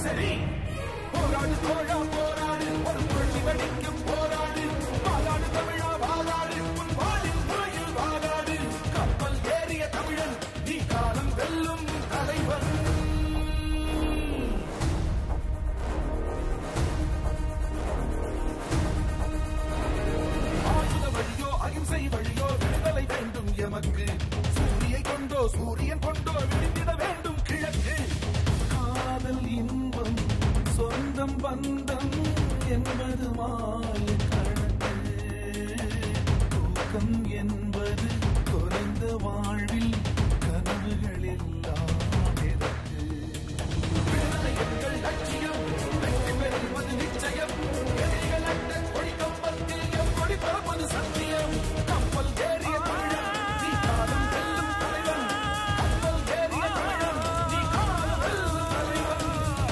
சரி போராடு தோழா போராடு ஒரு கொள்ளி வெடிக்கும் போராடு வாழாடு தமிழா வாழாடு உன் வாழின் முறையில் வாழாடு கப்பல் ஏறிய தமிழன் நீ காலம் வெல்லும் தலைவன் ஆயுத வழியோ அகிம்சை வழியோ விடுதலை வேண்டும் எமக்கு சூரியை கொண்டோ சூரியன் கொண்டோ விடுவிட வேண்டும் கிழக்கு காதல் இன்பம் சொந்தம் பந்தம் என்பது மாலை கணக்கு தூக்கம் என்பது குறைந்த வாழ்வில் கனவுகள் எல்லாம் எதற்கு விடுதலை எங்கள் லட்சியம் வெற்றி பெறுவது நிச்சயம் எதிரிகள் அட்ட கொடி கம்பத்தில் எப்படி பரப்பது சத்தியம் கப்பல் ஏறிய தமிழன் நீ காலம் வெல்லும் தலைவன் கப்பல் ஏறிய தமிழன் நீ காலம் வெல்லும் தலைவன்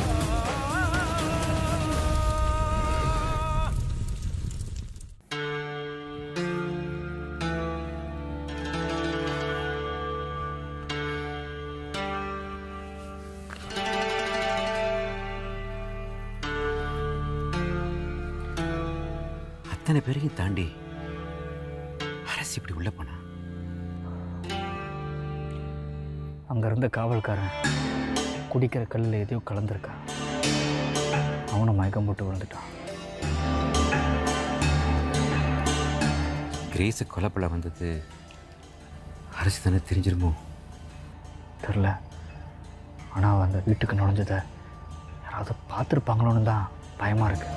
அத்தனை பேரையும் தாண்டி அரசு இப்படி உள்ள போனா அங்கே இருந்த காவல்காரன் குடிக்கிற கல்லில் எதையோ கலந்துருக்கான் அவனை மயக்கம் போட்டு விழுந்துட்டான் கிரேஸை கொலை பண்ண வந்தது அரசு தானே தெரிஞ்சிருமோ தெரில ஆனால் அவன் அந்த வீட்டுக்கு நுழைஞ்சதை யாராவது பார்த்துருப்பாங்களோன்னு தான் பயமாக இருக்கு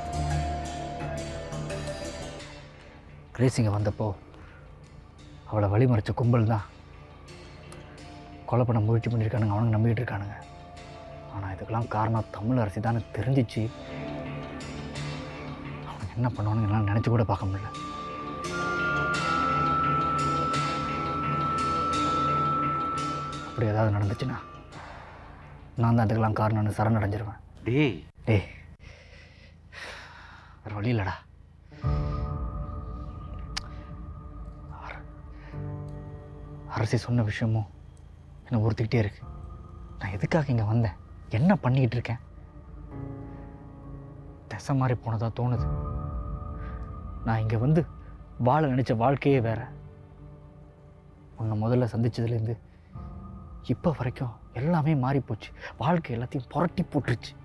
கிரேஸ் இங்கே வந்தப்போ அவளை வழிமறைச்ச கும்பல் தான் கொலை பண்ண முயற்சி பண்ணியிருக்கானுங்க அவனுங்க நம்பிக்கிட்டு இருக்கானுங்க ஆனால் இதுக்கெல்லாம் காரணம் தமிழ் அரசி தான் தெரிஞ்சிச்சு அவனுங்க என்ன பண்ணுவானுங்க எல்லாம் நினச்சி கூட பார்க்க முடியல அப்படி ஏதாவது நடந்துச்சுன்னா நான் தான் அதுக்கெல்லாம் காரணம்னு சரண் அடைஞ்சிருவேன் டேய் டேய் வேறு வழி இல்லைடா அர- அரசி சொன்ன விஷயமும் என்னை உறுத்திக்கிட்டே இருக்கு நான் எதுக்காக இங்கே வந்தேன் என்ன பண்ணிக்கிட்டு இருக்கேன் திசை மாதிரி போனதா தோணுது நான் இங்கே வந்து வாழ நினச்ச வாழ்க்கையே வேற உன்னை முதல்ல சந்திச்சதுலேருந்து இப்போ வரைக்கும் எல்லாமே மாறி போச்சு வாழ்க்கை எல்லாத்தையும் புரட்டி போட்டுருச்சு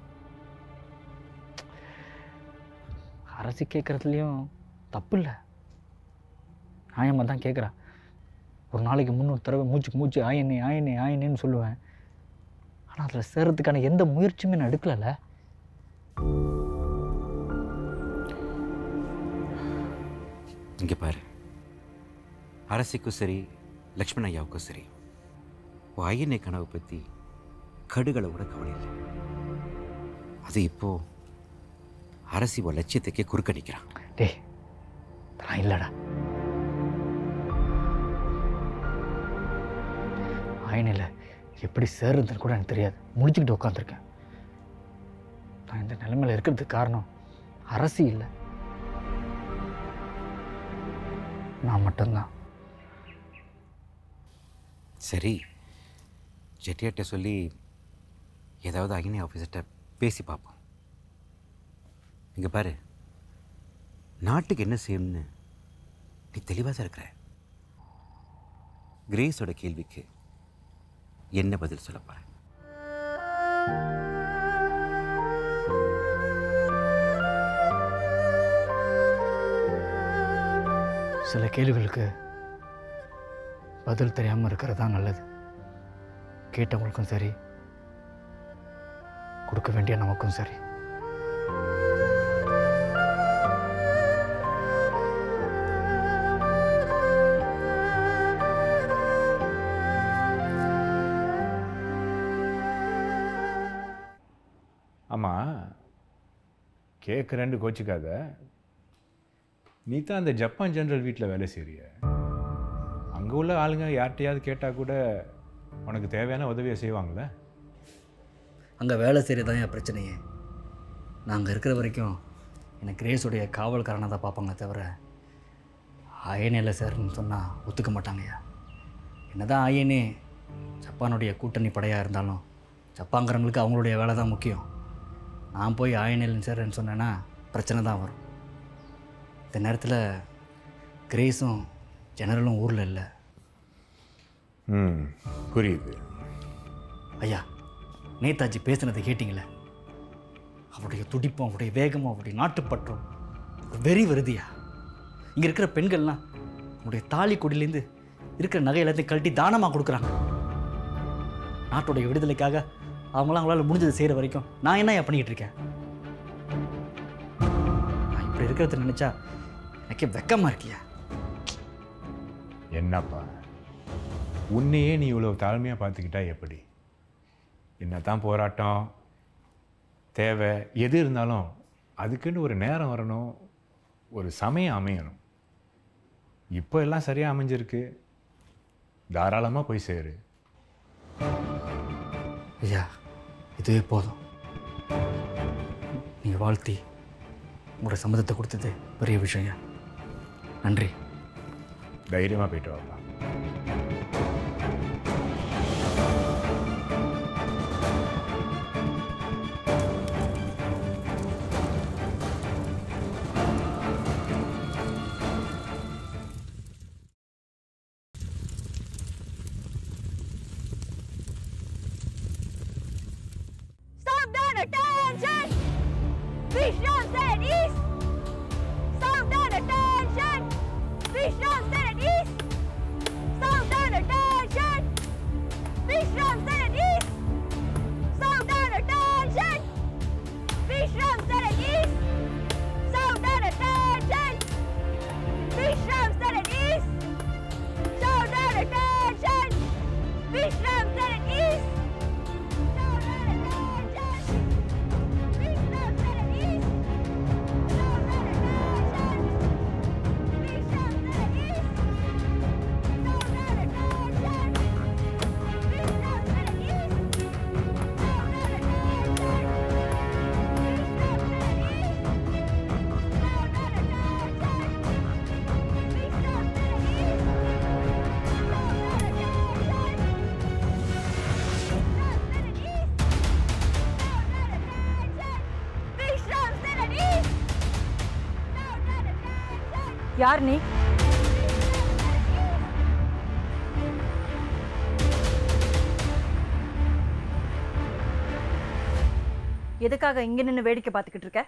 அரசு கேட்குறதுலையும் தப்பு இல்லை நியாயமாக தான் கேட்குறா ஒரு நாளைக்கு முந்நூறு தடவை மூச்சுக்கு மூச்சு ஆயனே ஆயனே ஆயனேன்னு சொல்லுவேன் ஆனால் அதில் சேர்றதுக்கான எந்த முயற்சியுமே நான் எடுக்கலல்ல இங்கே பாரு அரசிக்கும் சரி லக்ஷ்மண ஐயாவுக்கும் சரி உன் ஐயனை கனவை பற்றி கடுகளை கூட கவலை இல்லை அது இப்போ அரசி உன் லட்சியத்துக்கே குறுக்க நிற்கிறான் டேய் நான் இல்லைடா ஆயனில் எப்படி சேர்றதுன்னு கூட எனக்கு தெரியாது முடிச்சுக்கிட்டு உட்காந்துருக்கேன் நான் இந்த நிலைமையில் இருக்கிறதுக்கு காரணம் அரசி இல்லை நான் மட்டும்தான் சரி ஜெட்டியாட்ட சொல்லி ஏதாவது அக்னி ஆஃபீஸர்கிட்ட பேசி பார்ப்போம் இங்கே பாரு நாட்டுக்கு என்ன செய்யணும்னு நீ தெளிவாக தான் இருக்கிற கிரேஸோட கேள்விக்கு என்ன பதில் சொல்ல போற சில கேள்விகளுக்கு பதில் தெரியாமல் இருக்கிறது தான் நல்லது கேட்டவங்களுக்கும் சரி கொடுக்க வேண்டிய நமக்கும் சரி ஆமாம் கேட்குறேன்னு கோச்சிக்காத நீ தான் அந்த ஜப்பான் ஜெனரல் வீட்டில் வேலை செய்கிறிய அங்கே உள்ள ஆளுங்க யார்கிட்டயாவது கேட்டால் கூட உனக்கு தேவையான உதவியை செய்வாங்களே அங்கே வேலை செய்கிறது தான் என் பிரச்சனையே நாங்கள் இருக்கிற வரைக்கும் எனக்கு கிரேஸுடைய காவல்காரனை தான் பார்ப்பாங்க தவிர அயனே இல்லை சார்னு சொன்னால் ஒத்துக்க மாட்டாங்கய்யா என்னதான் அயனே ஜப்பானுடைய கூட்டணி படையாக இருந்தாலும் ஜப்பான்காரங்களுக்கு அவங்களுடைய வேலை தான் முக்கியம் நான் போய் ஆயனில் சேர்றேன்னு சொன்னேன்னா பிரச்சனை தான் வரும் இந்த நேரத்தில் கிரேஸும் ஜெனரலும் ஊரில் இல்லை ம் புரியுது ஐயா நேதாஜி பேசுனதை கேட்டிங்களே அவருடைய துடிப்பும் அவருடைய வேகமும் அவருடைய நாட்டுப்பற்றும் ஒரு வெறி வருதியா இங்கே இருக்கிற பெண்கள்லாம் அவருடைய தாலி கொடியிலேருந்து இருக்கிற நகை எல்லாத்தையும் கழட்டி தானமாக கொடுக்குறாங்க நாட்டுடைய விடுதலைக்காக அவங்களாம் அவங்களால முடிஞ்சதை செய்கிற வரைக்கும் நான் என்ன பண்ணிக்கிட்டு இருக்கேன் நான் இப்படி இருக்கிறத நினச்சா எனக்கே வெக்கமாக இருக்கியா என்னப்பா உன்னையே நீ இவ்வளோ தாழ்மையாக பார்த்துக்கிட்டா எப்படி என்னதான் போராட்டம் தேவை எது இருந்தாலும் அதுக்குன்னு ஒரு நேரம் வரணும் ஒரு சமயம் அமையணும் இப்போ எல்லாம் சரியாக அமைஞ்சிருக்கு தாராளமாக போய் சேரு ஐயா இதுவே போதும் நீங்கள் வாழ்த்தி உங்களோட சம்மதத்தை கொடுத்தது பெரிய விஷயம் ஐயா நன்றி தைரியமாக போயிட்டு வாப்பா Stop down attention! Vision set east! Stop down attention! Vision set east! Stop down attention! Vision set east! Stop down attention! Vision set east! Stop down attention! Vision set east! Stop down attention! Vision set east! யார் நீ எதுக்காக இங்க நின்று வேடிக்கை பார்த்துக்கிட்டு இருக்க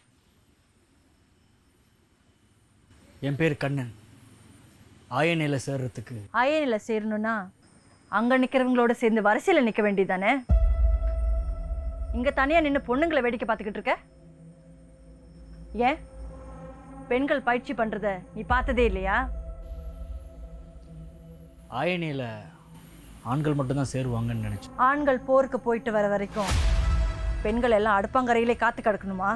என் பேர் கண்ணன் ஆயனையில் சேர்றதுக்கு அயனில சேரணும்னா அங்க நிக்கிறவங்களோட சேர்ந்து வரிசையில நிக்க வேண்டியதானே இங்க தனியா நின்று பொண்ணுங்களை வேடிக்கை பார்த்துக்கிட்டு இருக்க ஏன் பெண்கள் பயிற்சி பண்றத நீ பார்த்ததே இல்லையா ஆயனையில் ஆண்கள் மட்டும்தான் சேருவாங்கன்னு நினச்சேன் ஆண்கள் போருக்கு போயிட்டு வர வரைக்கும் பெண்கள் எல்லாம் அடுப்பங்கரையிலே காத்து கிடக்கணுமா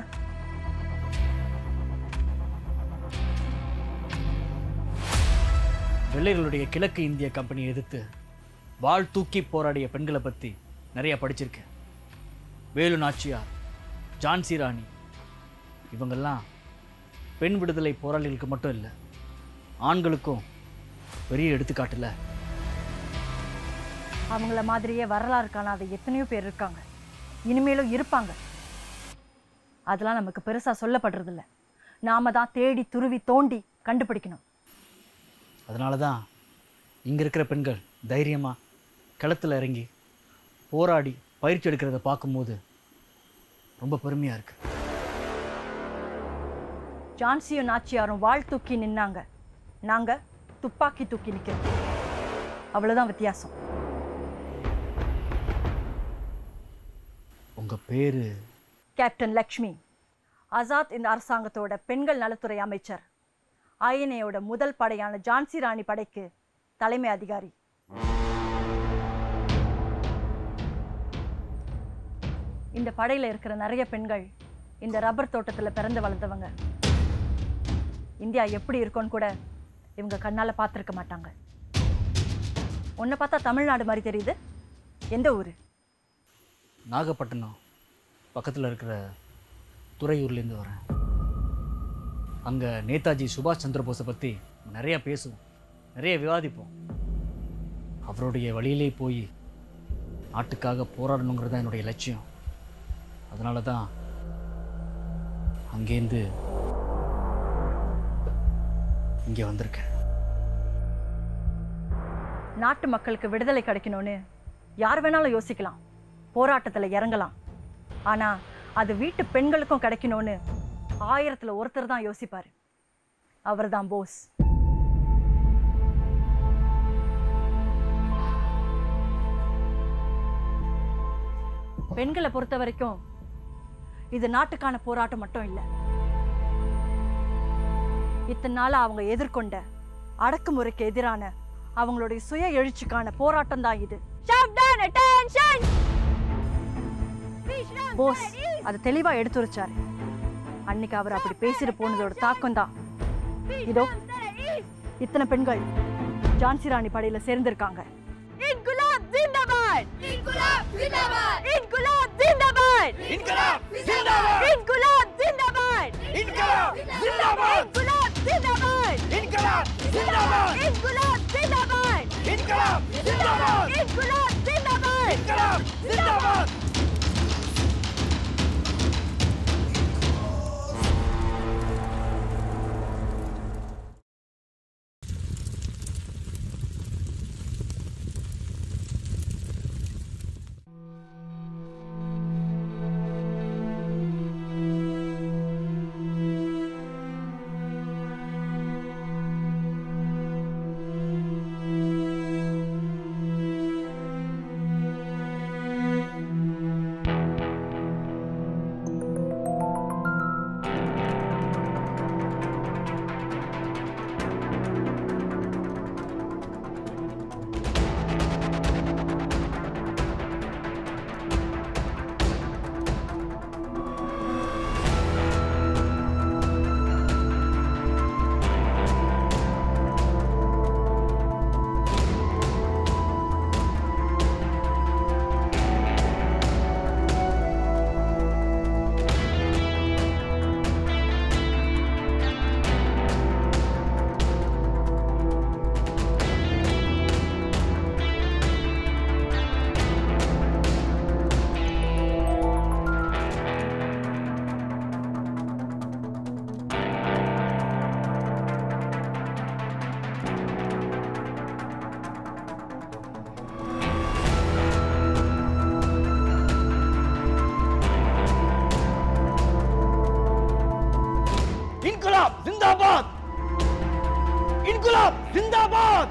வெள்ளைகளுடைய கிழக்கு இந்திய கம்பெனியை எதிர்த்து வாள் தூக்கி போராடிய பெண்களை பற்றி நிறைய படிச்சிருக்கேன் வேலு நாச்சியார் ஜான்சி ராணி இவங்கெல்லாம் பெண் விடுதலை போராளிகளுக்கு மட்டும் இல்லை ஆண்களுக்கும் பெரிய எடுத்துக்காட்டில் அவங்கள மாதிரியே வரலாறு காணாத எத்தனையோ பேர் இருக்காங்க இனிமேலும் இருப்பாங்க அதெல்லாம் நமக்கு பெருசா சொல்லப்படுறதில்ல நாம தான் தேடி துருவி தோண்டி கண்டுபிடிக்கணும் அதனால தான் இங்கே இருக்கிற பெண்கள் தைரியமாக களத்தில் இறங்கி போராடி பயிற்சி எடுக்கிறத பார்க்கும்போது ரொம்ப பெருமையாக இருக்குது ஜான்சியும் நாச்சியாரும் வாழ் தூக்கி நின்னாங்க நாங்க துப்பாக்கி தூக்கி நிக்கிறோம் அவ்வளவுதான் வித்தியாசம் உங்கள் பேர் கேப்டன் லக்ஷ்மி ஆசாத் இந்த அரசாங்கத்தோட பெண்கள் நலத்துறை அமைச்சர் ஐஎன்ஏயோட முதல் படையான ஜான்சி ராணி படைக்கு தலைமை அதிகாரி இந்த படையில இருக்கிற நிறைய பெண்கள் இந்த ரப்பர் தோட்டத்துல பிறந்து வளர்ந்தவங்க இந்தியா எப்படி இருக்கும்னு கூட இவங்க கண்ணால பார்த்துருக்க மாட்டாங்க உன்னை பார்த்தா தமிழ்நாடு மாதிரி தெரியுது எந்த ஊரு நாகப்பட்டினம் பக்கத்தில் இருக்கிற துறையூர்லேருந்து வரேன் அங்கே நேதாஜி சுபாஷ் சந்திர போஸை பற்றி நிறைய பேசுவோம் நிறைய விவாதிப்போம் அவருடைய வழியிலே போய் நாட்டுக்காக போராடணுங்கிறது தான் என்னுடைய லட்சியம் அதனால தான் அங்கேருந்து இங்கே வந்திருக்கேன் நாட்டு மக்களுக்கு விடுதலை கிடைக்கணும்னு யார் வேணாலும் யோசிக்கலாம் போராட்டத்தில் இறங்கலாம் ஆனா அது வீட்டு பெண்களுக்கும் கிடைக்கணும்னு ஆயிரத்துல ஒருத்தர் தான் யோசிப்பாரு அவர்தான் போஸ் பெண்களை பொறுத்த வரைக்கும் இது நாட்டுக்கான போராட்டம் மட்டும் இல்லை இத்தனை நாளா அவங்க எதிர்கொண்ட அடக்குமுறைக்கு எதிரான அவங்களுடைய சுய எழுச்சிக்கான போராட்டம் தான் இது போஸ் அதை தெளிவா எடுத்துரைச்சாரு அன்னைக்கு அவர் அப்படி பேசிட்டு போனதோட தாக்கம் தான் இதோ இத்தனை பெண்கள் ஜான்சி ராணி படையில சேர்ந்திருக்காங்க இன்குலாப் ஜிந்தாபாத் இன்குலாப் ஜிந்தாபாத் இன்குலாப் ஜிந்தாபாத் இன்குலாப் ஜிந்தாபாத் இன்குலாப் ஜிந்தாபாத் இன்குலாப் ஜிந்தாபாத் இன்குலாப் ஜிந்தாபாத் இன்குலாப் ஜிந்தாபாத் இன்குலாப் ஜிந்தாபாத் இன்குலாப் ஜிந்தாபாத் இன்குலாப் ஜிந்தாபாத் இன்குலாப் ஜிந்தாபாத் இன்குலாப் ஜிந்தாபாத் இன்குலாப் ஜிந்தாபாத்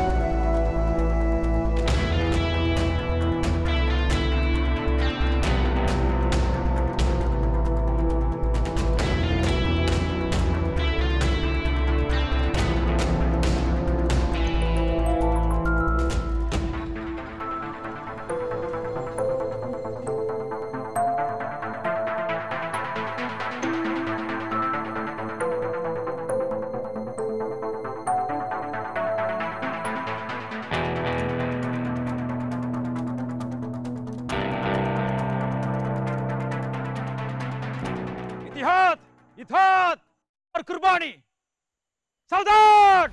இத்திஹாத் இத்தாத் और कुर्बानी சல்தான்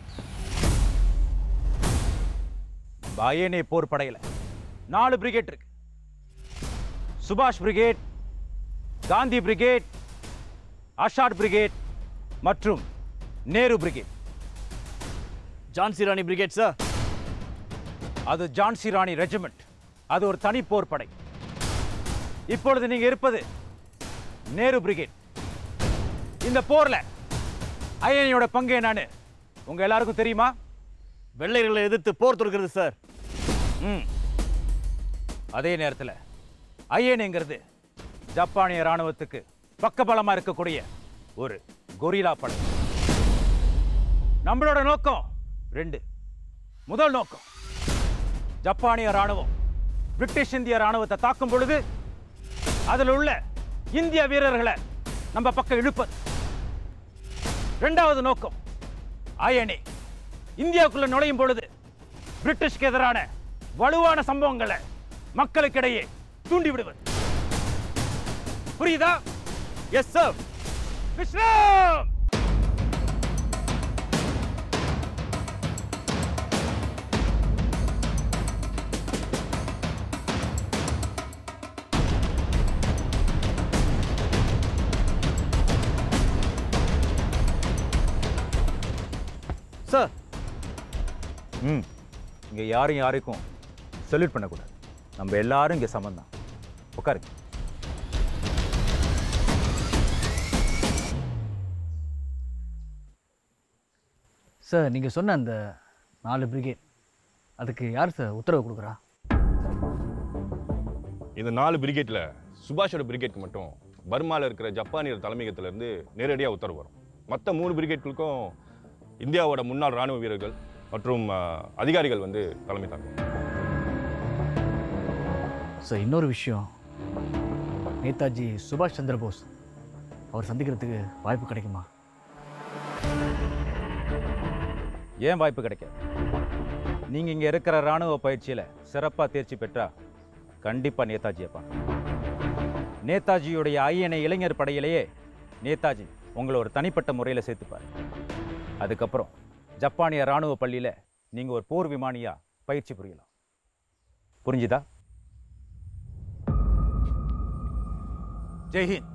பாயனே போர் படையில நாலு பிரிகேட் இருக்கு சுபாஷ் brigade Gandhi brigade Azad brigade மற்றும் Nehru brigade Jhansi Rani brigade sir அது ஜான்சி ராணி ரெஜிமெண்ட் அது ஒரு தனி போர் படை இப்பொழுது நீங்க இருப்பது நேரு பிரிகேட் இந்த போர்ல ஐஎனியோட பங்கு என்னன்னு உங்க எல்லாருக்கும் தெரியுமா வெள்ளையர்களை எதிர்த்து போர் தொடுக்கிறது சார் ம் அதே நேரத்தில் ஐஎன்ங்கிறது ஜப்பானிய ராணுவத்துக்கு பக்கபலமா இருக்கக்கூடிய ஒரு கொரில்லா படை நம்மளோட நோக்கம் ரெண்டு முதல் நோக்கம் ஜப்பானிய ராணுவம் பிரிட்டிஷ் இந்திய ராணுவத்தை தாக்கும் பொழுது அதில் உள்ள இந்திய வீரர்களை நம்ம பக்கம் இழுப்பது இரண்டாவது நோக்கம் ஐஎன்ஏ இந்தியாவுக்குள்ள நுழையும் பொழுது பிரிட்டிஷ்க்கு எதிரான வலுவான சம்பவங்களை மக்களுக்கிடையே தூண்டி விடுவது புரியுதா எஸ் சார் விஸ்ராம் சார் ம் இங்கே யாரும் யாருக்கும் சல்யூட் பண்ணக்கூடாது நம்ம எல்லாரும் இங்கே சமந்தான் உட்காருங்க சார் நீங்கள் சொன்ன அந்த நாலு பிரிகேட் அதுக்கு யார் சார் உத்தரவு கொடுக்குறா இந்த நாலு பிரிகேட்ல சுபாஷோட பிரிகேட்க்கு மட்டும் பர்மாவில் இருக்கிற ஜப்பானியர் தலைமையகத்திலிருந்து நேரடியாக உத்தரவு வரும் மற்ற மூணு பிரிகேட்களுக்கும் இந்தியாவோட முன்னாள் ராணுவ வீரர்கள் மற்றும் அஹ், அதிகாரிகள் வந்து தலைமை தாங்கும் சார் இன்னொரு விஷயம் நேதாஜி சுபாஷ் சந்திர போஸ் அவர் சந்திக்கிறதுக்கு வாய்ப்பு கிடைக்குமா ஏன் வாய்ப்பு கிடைக்காது நீங்கள் இங்கே இருக்கிற ராணுவ பயிற்சியில் சிறப்பாக தேர்ச்சி பெற்றா கண்டிப்பாக நேதாஜியை பார்க்கலாம் நேதாஜியுடைய ஐயனை இளைஞர் படையிலேயே நேதாஜி உங்களை ஒரு தனிப்பட்ட முறையில் சேர்த்துப்பார் அதுக்கப்புறம் ஜப்பானிய ராணுவ பள்ளியில் நீங்கள் ஒரு போர் விமானியாக பயிற்சி புரியலாம் புரிஞ்சுதா ஜெய்ஹிந்த்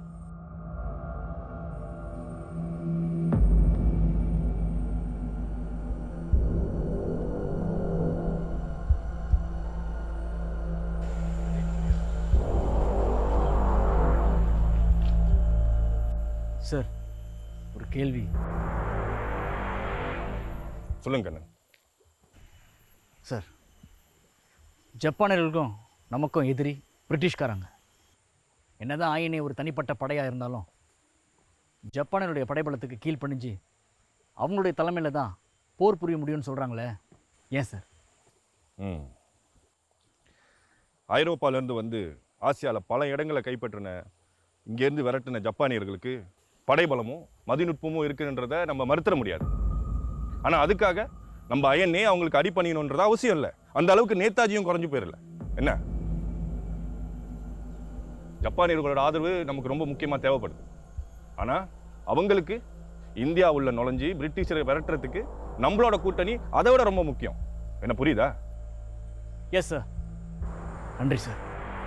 சார் ஒரு கேள்வி சொல்லுங்க கண்ணன் சார் ஜப்பானியர்களுக்கும் நமக்கும் எதிரி பிரிட்டிஷ்காரங்க என்னதான் ஆயினே ஒரு தனிப்பட்ட படையாக இருந்தாலும் ஜப்பானியருடைய படைபலத்துக்கு கீழ்ப்பணிஞ்சு அவங்களுடைய தலைமையில் தான் போர் புரிய முடியும்னு சொல்கிறாங்களே ஏன் சார் ம் ஐரோப்பாலேருந்து வந்து ஆசியாவில் பல இடங்களை கைப்பற்றின இங்கேருந்து விரட்டின ஜப்பானியர்களுக்கு படைபலமும் மதிநுட்பமும் இருக்குன்றத நம்ம மறுத்தர முடியாது ஆனால் அதுக்காக நம்ம அயனே அவங்களுக்கு அடிப்பணியணுன்றது அவசியம் இல்லை அந்த அளவுக்கு நேதாஜியும் குறைஞ்சு போயிடல என்ன ஜப்பானியர்களோட ஆதரவு நமக்கு ரொம்ப முக்கியமாக தேவைப்படுது ஆனால் அவங்களுக்கு இந்தியா உள்ள நுழைஞ்சு பிரிட்டிஷரை விரட்டுறதுக்கு நம்மளோட கூட்டணி அதை விட ரொம்ப முக்கியம் என்ன புரியுதா எஸ் சார் நன்றி சார்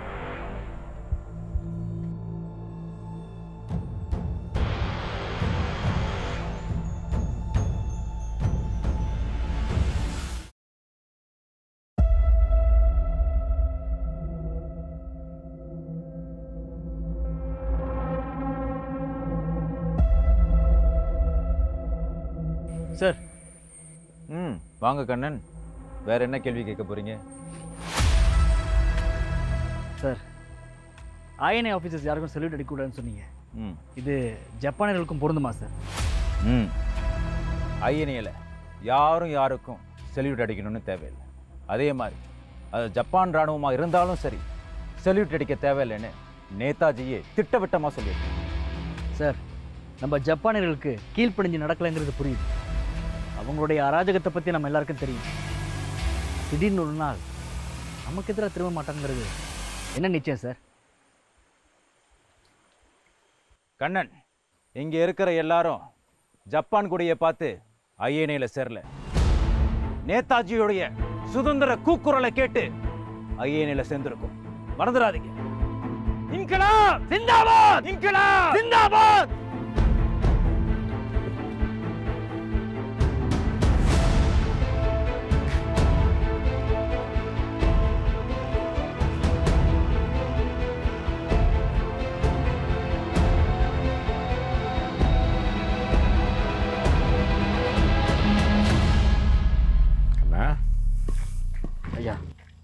சார் ம் வாங்க கண்ணன் வேற என்ன கேள்வி கேட்க போறீங்க சார் ஐஎன்ஏ ஆஃபீஸர்ஸ் யாருக்கும் செல்யூட் அடிக்கக்கூடாதுன்னு சொன்னீங்க ம் இது ஜப்பானியர்களுக்கும் பொருந்துமா சார் ம் ஐஎன்ஏல யாரும் யாருக்கும் செல்யூட் அடிக்கணும்னு தேவையில்லை அதே மாதிரி அது ஜப்பான் ராணுவமாக இருந்தாலும் சரி செல்யூட் அடிக்க தேவையில்லைன்னு நேதாஜியே திட்டவட்டமாக சொல்லியிருக்காங்க சார் நம்ம ஜப்பானியர்களுக்கு கீழ்ப்படிஞ்சு நடக்கலைங்கிறது புரியுது அவங்களுடைய அராஜகத்தை பற்றி நம்ம எல்லாருக்கும் தெரியும் திடீர்னு ஒரு நாள் நமக்கு எதிராக திரும்ப மாட்டாங்கிறது என்ன நிச்சயம் சார் கண்ணன் இங்கே இருக்கிற எல்லாரும் ஜப்பான் கொடியை பார்த்து ஐஎன்ஏல சேரல நேதாஜியுடைய சுதந்திர கூக்குரலை கேட்டு ஐஎன்ஏல சேர்ந்திருக்கும் மறந்துடாதீங்க இன்கலாப் ஜிந்தாபாத் இன்கலாப் ஜிந்தாபாத் கண்ணா ஐயா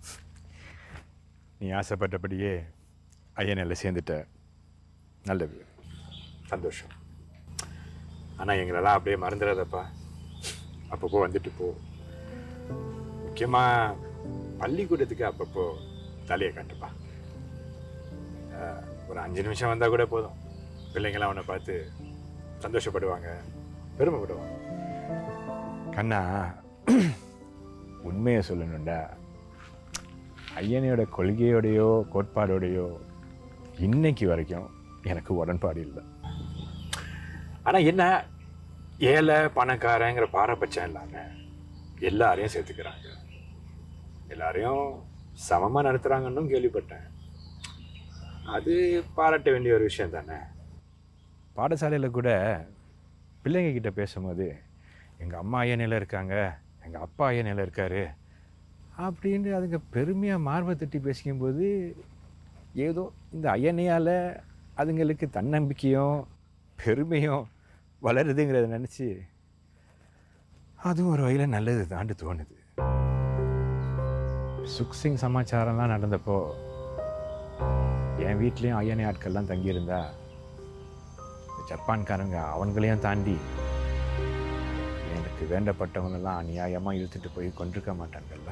நீ ஆசைப்பட்டபடியே ஐயனில் சேர்ந்துட்ட நல்லது சந்தோஷம் ஆனால் எங்களெல்லாம் அப்படியே மறந்துடாதப்பா அப்பப்போ வந்துட்டு போ முக்கியமாக பள்ளிக்கூடத்துக்கு அப்பப்போ தலையை காட்டுப்பா அஹ், ஒரு அஞ்சு நிமிஷம் வந்தால் கூட போதும் பிள்ளைங்களாம் அவனை பார்த்து சந்தோஷப்படுவாங்க பெருமைப்படுவாங்க கண்ணா உண்மையை சொல்லணும்டா ஐயனையோட கொள்கையோடையோ கோட்பாடோடையோ இன்னைக்கு வரைக்கும் எனக்கு உடன்பாடு இல்லை ஆனால் என்ன ஏழை பணக்காரங்கிற பாரபட்சம் இல்லாமல் எல்லாரையும் சேர்த்துக்கிறாங்க எல்லாரையும் சமமாக நடத்துகிறாங்கன்னு கேள்விப்பட்டேன் அது பாராட்ட வேண்டிய ஒரு விஷயம் தானே பாடசாலையில் கூட பிள்ளைங்க கிட்ட பேசும்போது எங்கள் அம்மா ஐயனையில் இருக்காங்க எங்கள் அப்பா ஐயனையில் இருக்காரு அப்படின்னு அதுங்க பெருமையாக மார்பை தட்டி பேசிக்கும்போது ஏதோ இந்த ஐயனையால் அதுங்களுக்கு தன்னம்பிக்கையும் பெருமையும் வளருதுங்கிறத நினச்சி அதுவும் ஒரு வகையில் நல்லது தாண்டு தோணுது சுக்சிங் சமாச்சாரம்லாம் நடந்தப்போ என் வீட்லேயும் ஐயனை ஆட்கள்லாம் தங்கியிருந்தா இந்த ஜப்பான்காரங்க அவங்களையும் தாண்டி எனக்கு வேண்டப்பட்டவங்கெல்லாம் அநியாயமாக இழுத்துட்டு போய் கொண்டிருக்க மாட்டாங்கல்ல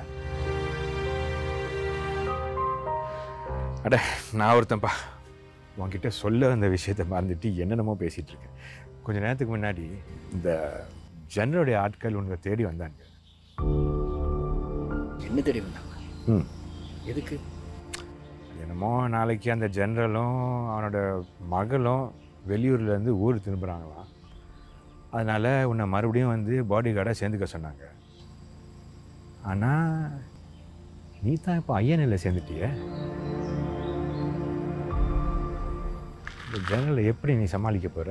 அட நான் ஒருத்தன்ப்பா உன்கிட்ட சொல்ல வந்த விஷயத்தை மறந்துட்டு என்னென்னமோ பேசிகிட்டு இருக்கேன் கொஞ்ச நேரத்துக்கு முன்னாடி இந்த ஜெனருடைய ஆட்கள் உங்களை தேடி வந்தாங்க என்ன தேடி வந்தாங்க ம் எதுக்கு என்னமோ நாளைக்கு அந்த ஜெனரலும் அவனோட மகளும் வெளியூர்லேருந்து ஊர் திரும்புகிறாங்களாம் அதனால் உன்னை மறுபடியும் வந்து பாடி கார்டாக சேர்ந்துக்க சொன்னாங்க ஆனால் நீ தான் இப்போ ஐயனில் சேர்ந்துட்டிய இந்த ஜெனரலை எப்படி நீ சமாளிக்க போகிற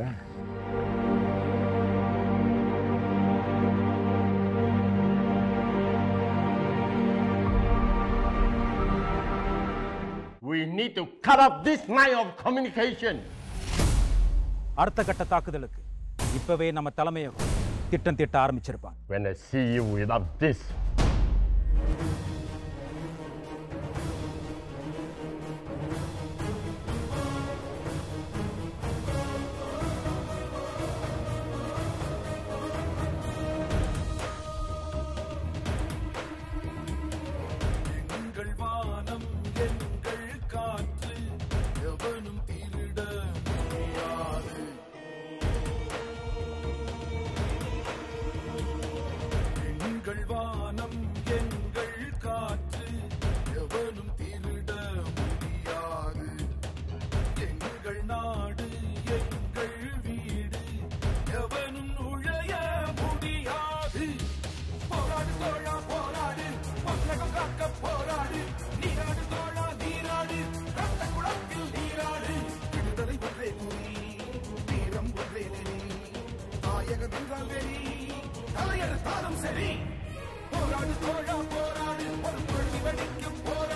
We need to cut off this line of communication. அடுத்த கட்ட தாக்குதலுக்கு இப்பவே நம்ம தலைமையகம் திட்டம் திட்ட ஆரம்பிச்சிருப்பாங்க When I see you without this, எங்கள் வானம் எங்கள் காற்று எவனும் திருட முடியாது எங்கள் வானம் எங்கள் காற்று எவனும் திருட முடியாது எங்கள் நாடு எங்கள் வீடு எவனும் நுழைய முடியாது போராடு தோழா போராடு பல்லகம் காக்க போராடு நீராடு தோழா நீராடு ரத்த குளத்தில் நீராடு விடுதலை ஒன்றே குறி வீரம் ஒன்றே நெறி தாயகம் என்றால் வெறி தலையெடுத்தாலும் சரி போராடு தோழா போராடு ஒரு பொழுது வெடிக்கும் போராடு